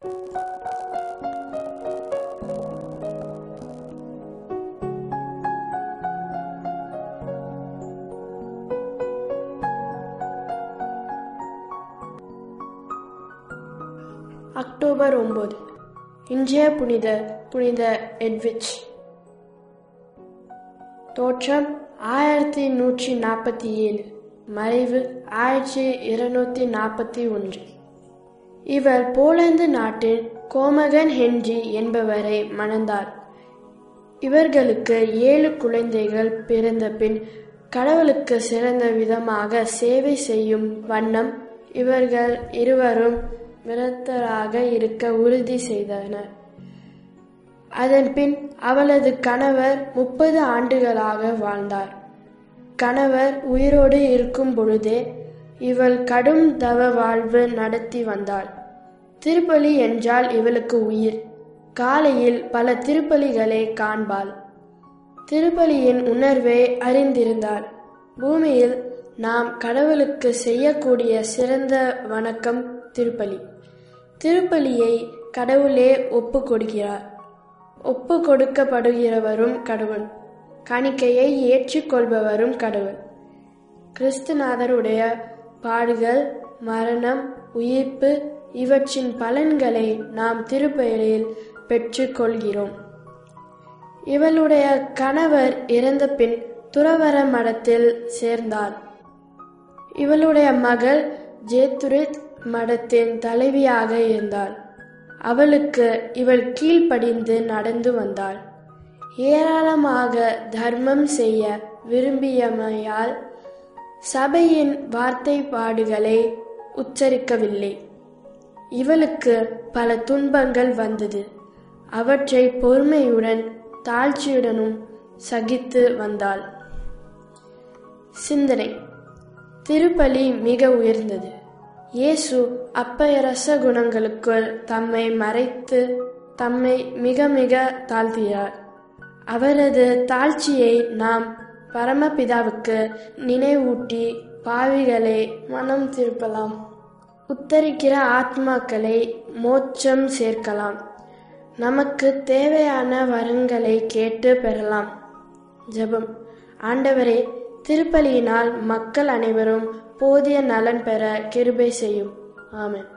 October ஒன்பது இன்றைய புனித புனித எட்விச் தோற்றம் ஆயிரத்தி நூற்றி நாற்பத்தி ஏழு மறைவு ஆயிரத்தி இருநூத்தி நாற்பத்தி ஒன்று இவர் போலந்து நாட்டின் கோமகன் ஹென்றி என்பவரை மணந்தார் இவர்களுக்கு ஏழு குழந்தைகள் பிறந்த பின் கடவுளுக்கு சிறந்த விதமாக சேவை செய்யும் வண்ணம் இவர்கள் இருவரும் விரத்தராக இருக்க உறுதி செய்தனர் அதன்பின் அவளது கணவர் முப்பது ஆண்டுகளாக வாழ்ந்தார் கணவர் உயிரோடு இருக்கும் பொழுதே இவள் கடும் தவ வாழ்வு நடத்தி வந்தாள் திருப்பலி என்றால் இவளுக்கு உயிர் காலையில் பல திருப்பலிகளை காண்பாள் திருப்பலியின் உணர்வை அறிந்திருந்தாள் பூமியில் நாம் கடவுளுக்கு செய்யக்கூடிய சிறந்த வணக்கம் திருப்பலி திருப்பலியை கடவுளே ஒப்பு கொடுக்கிறார் ஒப்பு கொடுக்கப்படுகிறவரும் கடவுள் காணிக்கையை ஏற்றுக்கொள்பவரும் கடவுள் கிறிஸ்துநாதருடைய பாடுகள் மரணம் உயிர்ப்பு இவற்றின் பலன்களை நாம் திருப்பலியில் பெற்றுக்கொள்கிறோம் இவளுடைய கணவர் இறந்த பின் துறவர மடத்தில் சேர்ந்தாள் இவளுடைய மகள் ஜேத்துரித் மடத்தின் தலைவியாக இருந்தாள் அவளுக்கு இவள் கீழ்ப்படிந்து நடந்து வந்தாள் ஏராளமாக தர்மம் செய்ய விரும்பியமையால் சபையின் வார்த்தைப்பாடுகளை உச்சரிக்கவில்லை இவளுக்கு பல துன்பங்கள் வந்தது அவற்றை பொறுமையுடன் தாழ்ச்சியுடனும் சகித்து வந்தாள் சிந்தனை திருப்பலி மிக உயர்ந்தது இயேசு அப்பயரச குணங்களுக்குள் தம்மை மறைத்து தம்மை மிக மிக தாழ்த்தினார் அவரது தாழ்ச்சியை நாம் பரமபிதாவுக்கு நினைவூட்டி பாவிகளை மனம் திருப்பலாம் உத்தரிக்கிற ஆத்மாக்களை மோட்சம் சேர்க்கலாம் நமக்கு தேவையான வரங்களை கேட்டு பெறலாம் ஜெபம் ஆண்டவரே திருப்பலியினால் மக்கள் அனைவரும் போதிய நலன் பெற கிருபை செய்யும் ஆமென்